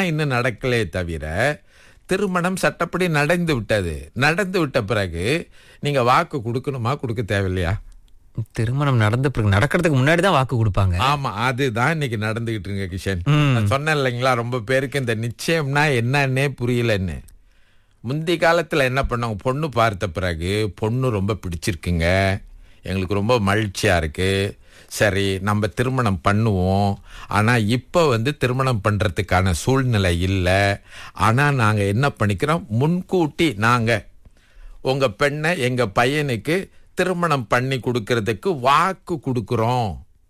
தான் இன்னும் நடக்கலே தவிர திருமணம் சட்டப்படி நடந்து விட்டது நடந்து விட்ட பிறகு நீங்க வாக்கு கொடுக்கணுமா கொடுக்க தேவையில்லையா திருமணம் நடந்த பிறகு நடக்கிறதுக்கு முன்னாடி தான் வாக்கு கொடுப்பாங்க ஆமா அதுதான் இன்னைக்கு நடந்துகிட்டு இருங்க கிஷன் ம். நான் சொன்னேன் இல்லைங்களா ரொம்ப பேருக்கு இந்த நிச்சயம்னா என்னன்னே புரியலன்னு முந்தி காலத்துல என்ன பண்ணாங்க பொண்ணு பார்த்த பிறகு பொண்ணு ரொம்ப பிடிச்சிருக்குங்க எங்களுக்கு ரொம்ப மகிழ்ச்சியா இருக்கு சரி நம்ம திருமணம் பண்ணுவோம் ஆனா இப்போ வந்து திருமணம் பண்றதுக்கான சூழ்நிலை இல்லை ஆனா நாங்க என்ன பண்ணிக்கிறோம் முன்கூட்டி நாங்க உங்க பெண்ணை எங்க பையனுக்கு திருமணம் பண்ணி கொடுக்கறதுக்கு வாக்கு கொடுக்குறோம்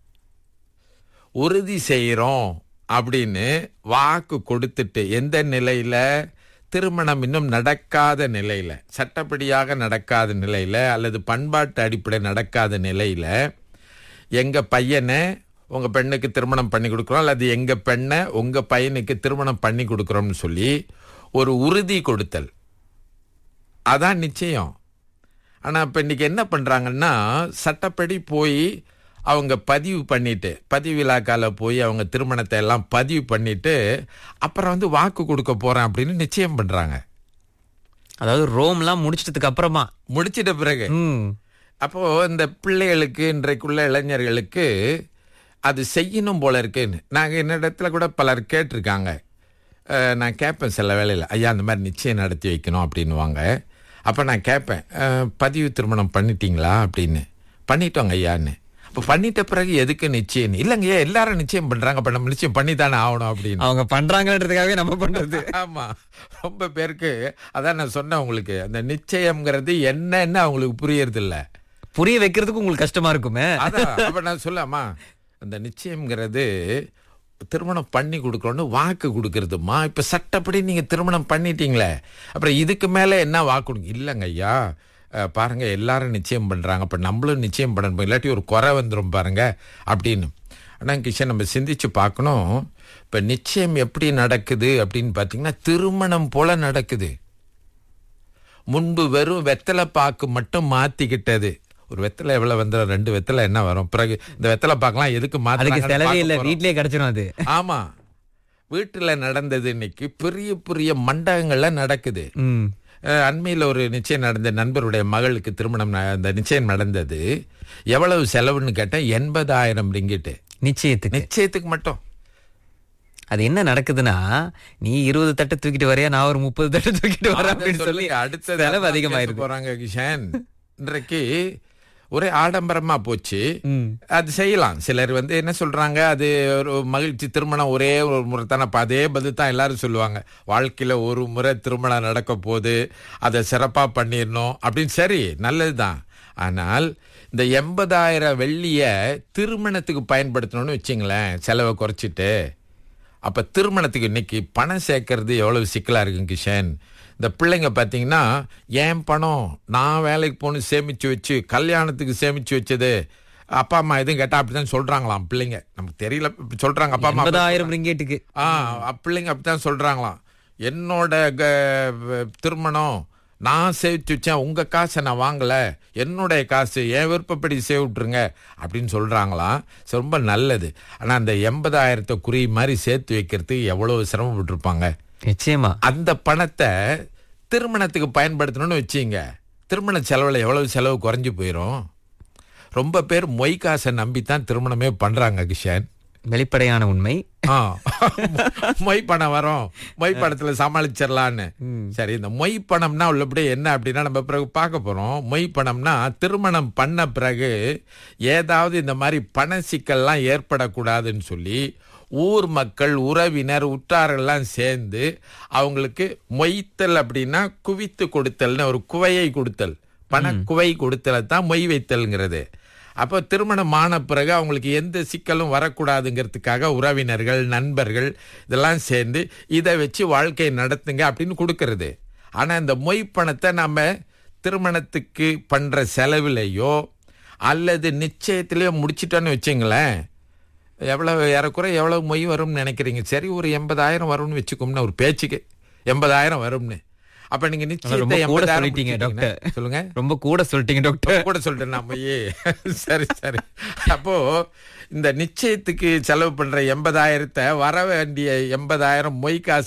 உறுதி செய்கிறோம் அப்படின்னு வாக்கு கொடுத்துட்டு எந்த நிலையில திருமணம் இன்னும் நடக்காத நிலையில சட்டப்படியாக நடக்காத நிலையில அல்லது பண்பாட்டு அடிப்படை நடக்காத நிலையில எங்க பையனை உங்க பெண்ணுக்கு திருமணம் பண்ணி கொடுக்குறோம் அல்லது எங்க பெண்ணை உங்க பையனுக்கு திருமணம் பண்ணி கொடுக்குறோம்னு சொல்லி ஒரு உறுதி கொடுத்தல் அதான் நிச்சயம் ஆனா இப்ப இன்னைக்கு என்ன பண்றாங்கன்னா சட்டப்படி போய் அவங்க பதிவு பண்ணிட்டு பதிவு இலாக்கால போய் அவங்க திருமணத்தை எல்லாம் பதிவு பண்ணிட்டு அப்புறம் வந்து வாக்கு கொடுக்க போறேன் அப்படின்னு நிச்சயம் பண்றாங்க அதாவது ரோம்லாம் முடிச்சிட்டதுக்கு அப்புறமா முடிச்சிட்ட பிறகு ம் அப்போ இந்த பிள்ளைகளுக்கு இன்றைக்குள்ள இளைஞர்களுக்கு அது செய்யணும் போல இருக்குன்னு நாங்கள் என்னிடத்துல கூட பலர் கேட்டிருக்காங்க அஹ், நான் கேட்பேன் சில வேளையில் ஐயா அந்த மாதிரி நிச்சயம் நடத்தி வைக்கணும் அப்படின்னுவாங்க அப்போ நான் கேட்பேன் அஹ், பதிவு திருமணம் பண்ணிட்டீங்களா அப்படின்னு பண்ணிட்டோங்க ஐயான்னு அப்போ பண்ணிட்ட பிறகு எதுக்கு நிச்சயம் இல்லைங்க ஐயா எல்லாரும் நிச்சயம் பண்ணுறாங்க அப்போ நம்ம நிச்சயம் பண்ணி தானே ஆகணும் அப்படின்னு அவங்க பண்றாங்கன்றதுக்காகவே நம்ம பண்றது ஆமா ரொம்ப பேருக்கு அதான் நான் சொன்னேன் உங்களுக்கு அந்த நிச்சயம்ங்கிறது என்னன்னு அவங்களுக்கு புரியறது இல்ல புரிய வைக்கிறதுக்கு உங்களுக்கு கஷ்டமா இருக்குமே அதான் அப்ப நான் சொல்லாமா அந்த நிச்சயம்ங்கிறது திருமணம் பண்ணி கொடுக்கணும்னு வாக்கு கொடுக்கறதுமா இப்ப சட்டப்படி நீங்க திருமணம் பண்ணிட்டீங்களே அப்புறம் இதுக்கு மேல என்ன வாக்கு கொடுங்க இல்லைங்க ஐயா அஹ், பாருங்க எல்லாரும் நிச்சயம் பண்றாங்க அப்ப நம்மளும் நிச்சயம் பண்ணணும் இல்லாட்டி ஒரு குறை வந்துரும் பாருங்க அப்படின்னு ஆனா கிஷன் நம்ம சிந்திச்சு பார்க்கணும் இப்ப நிச்சயம் எப்படி நடக்குது அப்படின்னு பாத்தீங்கன்னா திருமணம் போல நடக்குது முன்பு வெறும் வெத்தலை பாக்கு மட்டும் மாத்திக்கிட்டது ஒரு வெத்தலை எவ்வளவு வந்துடும் ரெண்டு வெத்தலை என்ன வரும் பிறகு இந்த வெத்தலை பாக்கலாம் எதுக்கு அதுக்கு மாத்தினாங்கன்னு செலவே பார்க்க இல்ல போறோம். வீட்லயே கிடைச்சிடும் அது ஆமா வீட்டுல நடந்தது இன்னைக்கு பெரிய பெரிய மண்டபங்கள்ல நடக்குது ம் அஹ், அண்மையில ஒரு நிச்சயம் நடந்த நண்பருடைய மகளுக்கு திருமணம் ந- அந்த நிச்சயம் நடந்தது எவ்வளவு செலவுன்னு கேட்டேன் எண்பதாயிரம் ரிங்கிட்டு நிச்சயத்துக்கு நிச்சயத்துக்கு மட்டும் அது என்ன நடக்குதுன்னா நீ இருபது தட்டை தூக்கிட்டு வரையா நான் ஒரு முப்பது தட்டை தூக்கிட்டு வரேன் அப்படின்னு சொல்லி சொல்லுங்க, அடுத்தது செலவு அதான் அதிகமாயிருது பேச போறாங்க கிஷன் இன்றைக்கு ஒரே ஆடம்பரமா போச்சு ம். அது செய்யலாம் சிலர் வந்து என்ன சொல்றாங்க அது ஒரு மகிழ்ச்சி திருமணம் ஒரே ஒரு முறை தானே அப்ப அதே பதில் தான் எல்லாரும் சொல்லுவாங்க வாழ்க்கையில ஒரு முறை திருமணம் நடக்க போது அதை சிறப்பா பண்ணிடணும் அப்படின்னு சரி நல்லதுதான் ஆனால் இந்த எண்பதாயிரம் வெள்ளிய திருமணத்துக்கு பயன்படுத்தணும்னு வச்சுங்களேன் செலவை குறைச்சிட்டு அப்ப திருமணத்துக்கு இன்னைக்கு பணம் சேர்க்கறது எவ்வளவு சிக்கலா இருக்கு கிஷன் இந்த பிள்ளைங்க பார்த்தீங்கன்னா ஏன் பணம் நான் வேலைக்கு போகணும் சேமிச்சு வச்சு கல்யாணத்துக்கு சேமிச்சு வச்சது அப்பா அம்மா எதுவும் கேட்டா அப்படிதான் சொல்றாங்களாம் பிள்ளைங்க நமக்கு தெரியல இப்படி சொல்றாங்க அப்பா அம்மா எண்பதாயிரம் ரிங்கேட்டுக்கு ஆ அப்~ பிள்ளைங்க அப்படித்தான் சொல்றாங்களாம் என்னோட க- திருமணம் நான் சேவிச்சு வச்சேன் உங்க காசை நான் வாங்கல என்னுடைய காசு என் விருப்பப்படி சேவ் விட்டுருங்க அப்படின்னு சொல்றாங்களாம் சரி, ரொம்ப நல்லது ஆனா அந்த எண்பதாயிரத்தை குறி மாதிரி சேர்த்து வைக்கிறதுக்கு எவ்வளவு சிரமப்பட்டிருப்பாங்க நிச்சயமா அந்த பணத்தை திருமணத்துக்கு பயன்படுத்தணும்னு வச்சீங்க திருமண செலவுல எவ்வளவு செலவு குறைஞ்சு போயிடும் ரொம்ப பேர் மொய் காசை நம்பித்தான் திருமணமே பண்றாங்க கிஷன் வெளிப்படையான உண்மை ஆ. மொய் பணம் வரும் மொய் பணத்துல சமாளிச்சிடலான்னு சரி இந்த மொய் பணம்னா உள்ளபடி என்ன அப்படின்னா நம்ம பிறகு பார்க்க போறோம் மொய் பணம்னா திருமணம் பண்ண பிறகு ஏதாவது இந்த மாதிரி பண சிக்கல்லாம் ஏற்படக்கூடாதுன்னு சொல்லி ஊர் மக்கள் உறவினர் உற்றாரெல்லாம் சேர்ந்து அவங்களுக்கு மொய்த்தல் அப்படின்னா குவித்து கொடுத்தல்னு ஒரு குவையை கொடுத்தல் பண குவை கொடுத்தலை தான் மொய் வைத்தல்ங்கிறது அப்போ திருமணம் ஆன பிறகு அவங்களுக்கு எந்த சிக்கலும் வரக்கூடாதுங்கிறதுக்காக உறவினர்கள் நண்பர்கள் இதெல்லாம் சேர்ந்து இதை வச்சு வாழ்க்கையை நடத்துங்க அப்படின்னு கொடுக்கறது ஆனால் இந்த மொய் பணத்தை நம்ம திருமணத்துக்கு பண்ற செலவுலையோ அல்லது நிச்சயத்திலேயோ முடிச்சிட்டோன்னு வச்சுங்களேன் எவ்வளவு ஏறக்குறை எவ்வளவு மொய் வரும்னு நினைக்கிறீங்க சரி ஒரு எண்பதாயிரம் வரும்னு வச்சுக்கோம்னா ஒரு பேச்சுக்கு எண்பதாயிரம் வரும்னு அப்ப நீங்க நிச்சயத்தை ரொம்ப கூட எண்பதாயிரம் சொல்லிட்டீங்க முடிச்சிட்டீங்கன்னா- டாக்டர். சொல்லுங்க ரொம்ப கூட சொல்லிட்டீங்க டாக்டர் கூட சொல்லிட்டேன் நான் போய் சரி சரி அப்போ இந்த நிச்சயத்துக்கு செலவு பண்ற எண்பதாயிரத்தை வர வேண்டிய எண்பதாயிரம் மொய் காசு